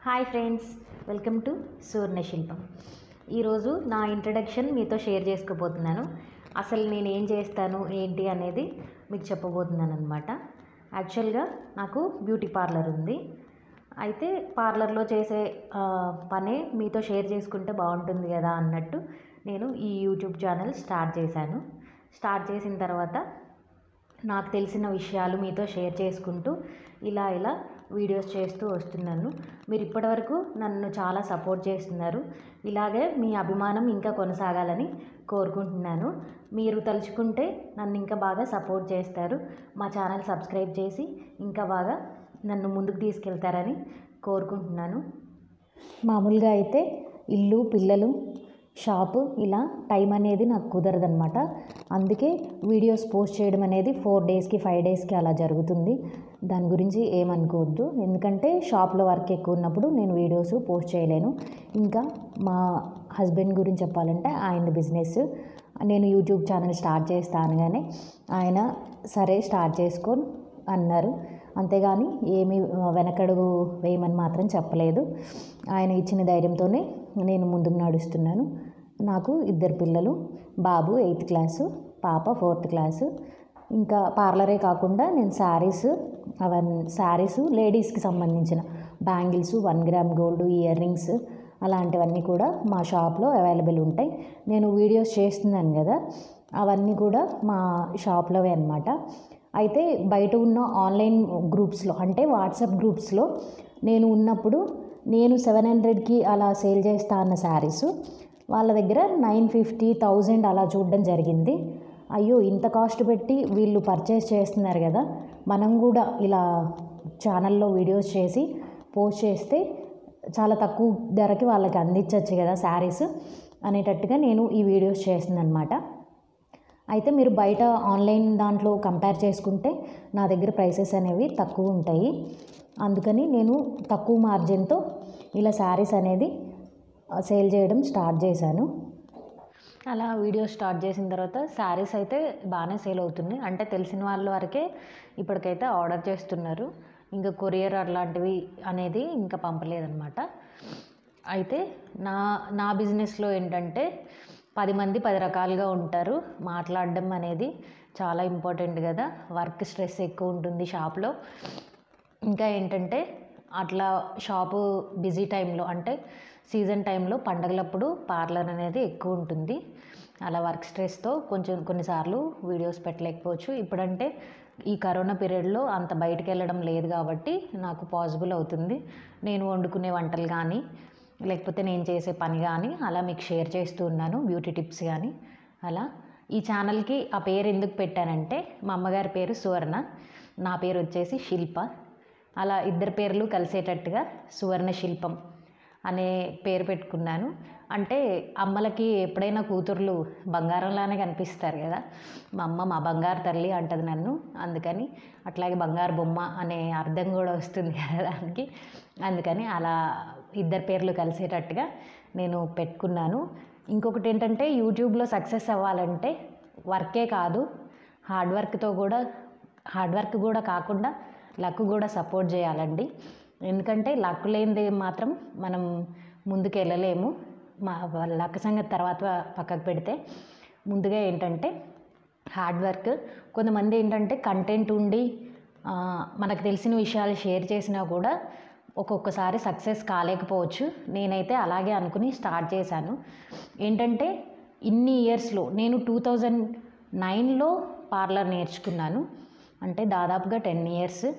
hi friends welcome to Suvarna Shilpam ఈరోజు నా introduction మీతో షేర్ చేసుకోబోతున్నాను అసలు నేను ఏం చేస్తాను ఏంటి అనేది మీకు చెప్పబోతున్నాను అనమాట యాక్చువల్గా నాకు బ్యూటీ పార్లర్ ఉంది అయితే పార్లర్లో చేసే ఆ, పనే మీతో షేర్ చేసుకుంటే బాగుంటుంది కదా అన్నట్టు నేను ఈ యూట్యూబ్ ఛానల్ స్టార్ట్ చేశాను స్టార్ట్ చేసిన తర్వాత నాకు తెలిసిన విషయాలు మీతో షేర్ చేసుకుంటూ ఇలా ఇలా వీడియోస్ చేస్తూ వస్తున్నాను మీరు ఇప్పటివరకు నన్ను చాలా సపోర్ట్ చేస్తున్నారు ఇలాగే మీ అభిమానం ఇంకా కొనసాగాలని కోరుకుంటున్నాను మీరు తలుచుకుంటే నన్ను ఇంకా బాగా సపోర్ట్ చేస్తారు మా ఛానల్ సబ్స్క్రైబ్ చేసి ఇంకా బాగా నన్ను ముందుకు తీసుకెళ్తారని కోరుకుంటున్నాను మామూలుగా అయితే ఇల్లు పిల్లలు షాపు ఇలా టైం అనేది నాకు కుదరదనమాట అందుకే వీడియోస్ పోస్ట్ చేయడం అనేది ఫోర్ డేస్కి ఫైవ్ డేస్కి అలా జరుగుతుంది దాని గురించి ఏమనుకోవద్దు ఎందుకంటే షాప్లో వర్క్ ఎక్కువ ఉన్నప్పుడు నేను వీడియోస్ పోస్ట్ చేయలేను ఇంకా మా హస్బెండ్ గురించి చెప్పాలంటే ఆయన బిజినెస్ నేను యూట్యూబ్ ఛానల్ స్టార్ట్ చేస్తా అనగానే ఆయన సరే స్టార్ట్ చేసుకో అన్నారు అంతేగాని ఏమీ వెనకడుగు వేయమని మాత్రం చెప్పలేదు ఆయన ఇచ్చిన ధైర్యంతోనే నేను ముందుకు నడుస్తున్నాను నాకు ఇద్దరు పిల్లలు బాబు ఎయిత్ క్లాసు పాప ఫోర్త్ క్లాసు ఇంకా పార్లరే కాకుండా నేను శారీస్ అవన్నీ శారీస్ లేడీస్కి సంబంధించిన bangles one gram gold earrings అలాంటివన్నీ కూడా మా షాప్లో అవైలబుల్ ఉంటాయి నేను వీడియోస్ చేస్తున్నాను కదా అవన్నీ కూడా మా షాప్లోవే అనమాట అయితే బయట ఉన్న ఆన్లైన్ గ్రూప్స్లో అంటే వాట్సాప్ గ్రూప్స్లో నేను ఉన్నప్పుడు నేను సెవెన్ హండ్రెడ్కి అలా సేల్ చేస్తా అన్న శారీస్ వాళ్ళ దగ్గర నైన్ ఫిఫ్టీ థౌజండ్ అలా చూడడం జరిగింది అయ్యో ఇంత కాస్ట్ పెట్టి వీళ్ళు పర్చేస్ చేస్తున్నారు కదా మనం కూడా ఇలా ఛానల్లో వీడియోస్ చేసి పోస్ట్ చేస్తే చాలా తక్కువ ధరకి వాళ్ళకి అందించవచ్చు కదా శారీస్ అనేటట్టుగా నేను ఈ వీడియోస్ చేస్తున్నాను అనమాట అయితే మీరు బయట ఆన్లైన్ దాంట్లో కంపేర్ చేసుకుంటే నా దగ్గర ప్రైసెస్ అనేవి తక్కువ ఉంటాయి అందుకని నేను తక్కువ మార్జిన్తో ఇలా శారీస్ అనేది సేల్ చేయడం స్టార్ట్ చేశాను అలా వీడియో స్టార్ట్ చేసిన తర్వాత శారీస్ అయితే బాగానే సేల్ అవుతున్నాయి అంటే తెలిసిన వాళ్ళ వరకే ఇప్పటికైతే ఆర్డర్ చేస్తున్నారు ఇంకా కొరియర్ అలాంటివి అనేది ఇంకా పంపలేదన్నమాట అయితే నా నా బిజినెస్లో ఏంటంటే పది మంది పది రకాలుగా ఉంటారు మాట్లాడడం అనేది చాలా ఇంపార్టెంట్ కదా వర్క్ స్ట్రెస్ ఎక్కువ ఉంటుంది షాప్లో ఇంకా ఏంటంటే అట్లా షాపు బిజీ టైంలో అంటే సీజన్ టైంలో పండగలప్పుడు పార్లర్ అనేది ఎక్కువ ఉంటుంది అలా వర్క్ స్ట్రెస్తో కొంచెం కొన్నిసార్లు వీడియోస్ పెట్టలేకపోవచ్చు ఇప్పుడంటే ఈ కరోనా పీరియడ్లో అంత బయటికి వెళ్ళడం లేదు కాబట్టి నాకు పాసిబుల్ అవుతుంది నేను వండుకునే వంటలు కానీ లేకపోతే నేను చేసే పని కానీ అలా మీకు షేర్ చేస్తూ ఉన్నాను బ్యూటీ టిప్స్ కానీ అలా ఈ ఛానల్కి ఆ పేరు ఎందుకు పెట్టానంటే మా అమ్మగారి పేరు సువర్ణ నా పేరు వచ్చేసి శిల్ప అలా ఇద్దరు పేర్లు కలిసేటట్టుగా సువర్ణ శిల్పం అనే పేరు పెట్టుకున్నాను అంటే అమ్మలకి ఎప్పుడైనా కూతుర్లు బంగారంలానే కనిపిస్తారు కదా మా అమ్మ మా బంగారు తల్లి అంటది నన్ను అందుకని అట్లాగే బంగారు బొమ్మ అనే అర్థం కూడా వస్తుంది కదా దానికి అందుకని అలా ఇద్దరు పేర్లు కలిసేటట్టుగా నేను పెట్టుకున్నాను ఇంకొకటి ఏంటంటే యూట్యూబ్లో సక్సెస్ అవ్వాలంటే వర్కే కాదు హార్డ్ వర్క్తో కూడా హార్డ్ వర్క్ కూడా కాకుండా లక్ కూడా సపోర్ట్ చేయాలండి ఎందుకంటే లక్ లేనిది మాత్రం మనం ముందుకు వెళ్ళలేము మా లక్ సంగతి తర్వాత పక్కకు పెడితే ముందుగా ఏంటంటే హార్డ్ వర్క్ కొంతమంది ఏంటంటే కంటెంట్ ఉండి ఆ, మనకు తెలిసిన విషయాలు షేర్ చేసినా కూడా ఒక్కొక్కసారి సక్సెస్ కాలేకపోవచ్చు నేనైతే అలాగే అనుకుని స్టార్ట్ చేశాను ఏంటంటే ఇన్ని ఇయర్స్లో నేను టూ థౌజండ్ నైన్లో పార్లర్ నేర్చుకున్నాను అంటే దాదాపుగా టెన్ ఇయర్స్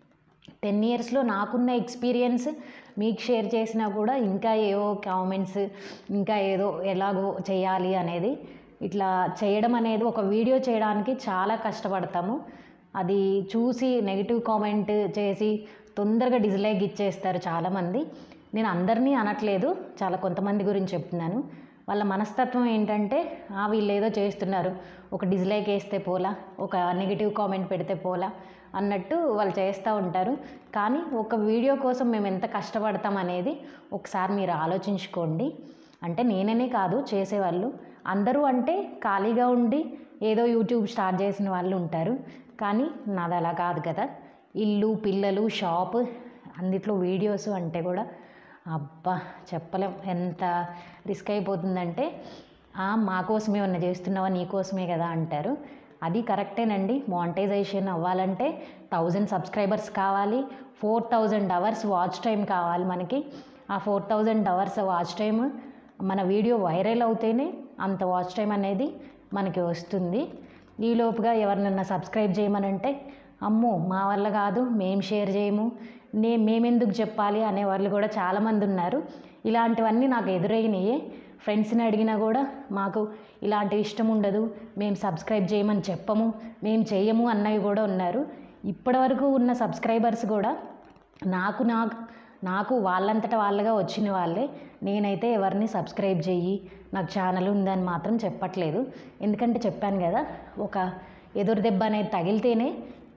టెన్ ఇయర్స్లో నాకున్న ఎక్స్పీరియన్స్ మీకు షేర్ చేసినా కూడా ఇంకా ఏవో కామెంట్స్ ఇంకా ఏదో ఎలాగో చేయాలి అనేది ఇట్లా చేయడం అనేది ఒక వీడియో చేయడానికి చాలా కష్టపడతాము అది చూసి నెగిటివ్ కామెంట్ చేసి తొందరగా డిస్లైక్ ఇచ్చేస్తారు చాలామంది నేను అందరినీ అనట్లేదు చాలా కొంతమంది గురించి చెప్తున్నాను వాళ్ళ మనస్తత్వం ఏంటంటే "ఆ, వీళ్ళు ఏదో చేస్తున్నారు ఒక డిస్లైక్ వేస్తే పోలా ఒక నెగిటివ్ కామెంట్ పెడితే పోలా అన్నట్టు వాళ్ళు చేస్తూ ఉంటారు కానీ ఒక వీడియో కోసం మేము ఎంత కష్టపడతాం అనేది ఒకసారి మీరు ఆలోచించుకోండి అంటే నేననే కాదు చేసేవాళ్ళు అందరూ అంటే ఖాళీగా ఉండి ఏదో యూట్యూబ్ స్టార్ట్ చేసిన వాళ్ళు ఉంటారు కానీ నాది అలా కాదు కదా ఇల్లు పిల్లలు షాప్ అన్నిట్లో వీడియోస్ అంటే కూడా అబ్బా చెప్పలేం ఎంత రిస్క్ అయిపోతుందంటే "ఆ, మా కోసమే ఉన్న చేస్తున్నావా నీ కోసమే కదా అంటారు అది కరెక్టేనండి మానిటైజేషన్ అవ్వాలంటే థౌజండ్ సబ్స్క్రైబర్స్ కావాలి four thousand hours watch time కావాలి మనకి ఆ four thousand hours watch time మన వీడియో వైరల్ అవుతేనే అంత వాచ్ టైం అనేది మనకి వస్తుంది ఈలోపుగా ఎవరినన్నా సబ్స్క్రైబ్ చేయమనంటే అమ్మో మా వల్ల కాదు మేము షేర్ చేయము నే మేమెందుకు చెప్పాలి అనే వాళ్ళు కూడా చాలామంది ఉన్నారు ఇలాంటివన్నీ నాకు ఎదురైనయే ఫ్రెండ్స్ని అడిగినా కూడా మాకు ఇలాంటి ఇష్టం ఉండదు మేము సబ్స్క్రైబ్ చేయమని చెప్పము మేము చేయము అన్నవి కూడా ఉన్నారు ఇప్పటివరకు ఉన్న సబ్స్క్రైబర్స్ కూడా నాకు నాకు నాకు వాళ్ళంతట వాళ్ళగా వచ్చిన వాళ్ళే నేనైతే ఎవరిని సబ్స్క్రైబ్ చెయ్యి నాకు ఛానల్ ఉందని మాత్రం చెప్పట్లేదు ఎందుకంటే చెప్పాను కదా ఒక ఎదురు దెబ్బ అనేది తగిలితేనే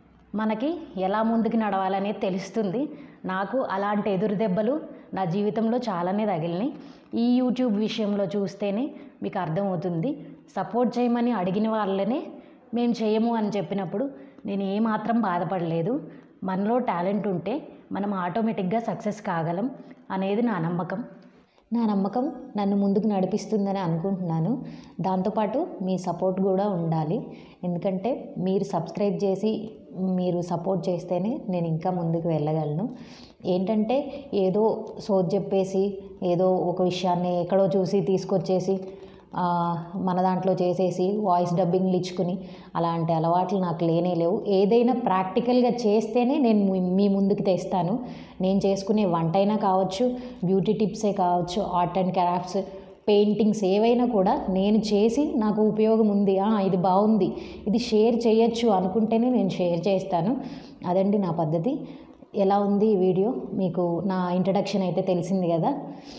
మనకి ఎలా ముందుకు నడవాలనేది తెలుస్తుంది నాకు అలాంటి ఎదురు దెబ్బలు నా జీవితంలో చాలానే తగిలినాయి ఈ యూట్యూబ్ విషయంలో చూస్తేనే మీకు అర్థమవుతుంది సపోర్ట్ చేయమని అడిగిన వాళ్ళనే మేము చేయము అని చెప్పినప్పుడు నేను ఏమాత్రం బాధపడలేదు మనలో టాలెంట్ ఉంటే మనం ఆటోమేటిక్గా సక్సెస్ కాగలం అనేది నా నమ్మకం నా నమ్మకం నన్ను ముందుకు నడిపిస్తుందని అనుకుంటున్నాను దాంతోపాటు మీ సపోర్ట్ కూడా ఉండాలి ఎందుకంటే మీరు సబ్స్క్రైబ్ చేసి మీరు సపోర్ట్ చేస్తేనే నేను ఇంకా ముందుకు వెళ్ళగలను ఏంటంటే ఏదో సోది చెప్పేసి ఏదో ఒక విషయాన్ని ఎక్కడో చూసి తీసుకొచ్చేసి ఆ, మన దాంట్లో చేసేసి వాయిస్ డబ్బింగ్లు ఇచ్చుకుని అలాంటి అలవాట్లు నాకు లేనే లేవు ఏదైనా ప్రాక్టికల్గా చేస్తేనే నేను మీ- మీ ముందుకు తెస్తాను నేను చేసుకునే వంట అయినా కావచ్చు బ్యూటీ టిప్సే కావచ్చు ఆర్ట్ అండ్ క్రాఫ్ట్స్ పెయింటింగ్స్ ఏవైనా కూడా నేను చేసి నాకు ఉపయోగం ఉంది "ఆ, ఇది బాగుంది ఇది షేర్ చేయొచ్చు అనుకుంటేనే నేను షేర్ చేస్తాను అదండి నా పద్ధతి ఎలా ఉంది ఈ వీడియో మీకు నా ఇంట్రడక్షన్ అయితే తెలిసింది కదా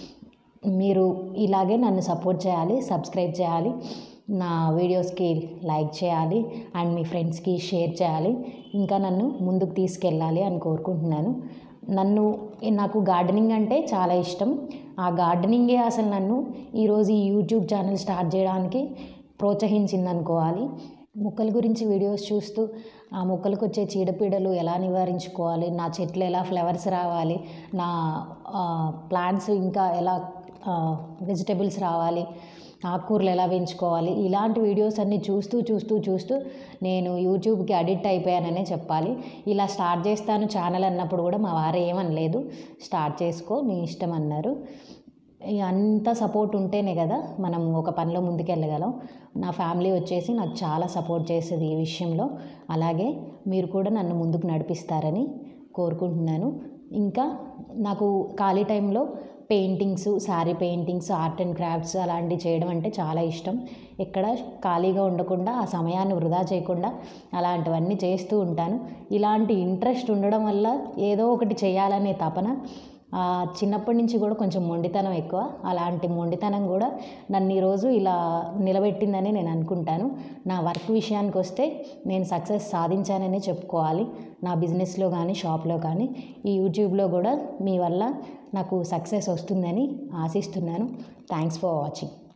మీరు ఇలాగే నన్ను సపోర్ట్ చేయాలి సబ్స్క్రైబ్ చేయాలి నా వీడియోస్కి లైక్ చేయాలి అండ్ మీ ఫ్రెండ్స్కి షేర్ చేయాలి ఇంకా నన్ను ముందుకు తీసుకెళ్ళాలి అని కోరుకుంటున్నాను నన్ను నాకు గార్డెనింగ్ అంటే చాలా ఇష్టం ఆ గార్డెనింగే అసలు నన్ను ఈరోజు ఈ యూట్యూబ్ ఛానల్ స్టార్ట్ చేయడానికి ప్రోత్సహించింది అనుకోవాలి మొక్కల గురించి వీడియోస్ చూస్తూ ఆ మొక్కలకు వచ్చే చీడపీడలు ఎలా నివారించుకోవాలి నా చెట్లు ఎలా ఫ్లవర్స్ రావాలి నా ప్లాంట్స్ ఇంకా ఎలా వెజిటేబుల్స్ రావాలి ఆకుకూరలు ఎలా పెంచుకోవాలి ఇలాంటి వీడియోస్ అన్నీ చూస్తూ చూస్తూ చూస్తూ నేను యూట్యూబ్కి అడిక్ట్ అయిపోయాననే చెప్పాలి ఇలా స్టార్ట్ చేస్తాను ఛానల్ అన్నప్పుడు కూడా మా వారు ఏమనలేదు స్టార్ట్ చేసుకో నీ ఇష్టం అన్నారు ఇక అంత సపోర్ట్ ఉంటేనే కదా మనం ఒక పనిలో ముందుకెళ్ళగలం నా ఫ్యామిలీ వచ్చేసి నాకు చాలా సపోర్ట్ చేసేది ఈ విషయంలో అలాగే మీరు కూడా నన్ను ముందుకు నడిపిస్తారని కోరుకుంటున్నాను ఇంకా నాకు ఖాళీ టైంలో paintings sari paintings art and crafts అలాంటివి చేయడం అంటే చాలా ఇష్టం ఎక్కడ ఖాళీగా ఉండకుండా ఆ సమయాన్ని వృధా చేయకుండా అలాంటివన్నీ చేస్తూ ఉంటాను ఇలాంటి ఇంట్రెస్ట్ ఉండడం వల్ల ఏదో ఒకటి చేయాలనే తపన ఆ, చిన్నప్పటి నుంచి కూడా కొంచెం మొండితనం ఎక్కువ అలాంటి మొండితనం కూడా నన్ను ఈరోజు ఇలా నిలబెట్టిందని నేను అనుకుంటాను నా వర్క్ విషయానికి వస్తే నేను సక్సెస్ సాధించాననే చెప్పుకోవాలి నా బిజినెస్లో కానీ షాప్లో కానీ ఈ యూట్యూబ్లో కూడా మీ వల్ల నాకు సక్సెస్ వస్తుందని ఆశిస్తున్నాను థ్యాంక్స్ ఫర్ వాచింగ్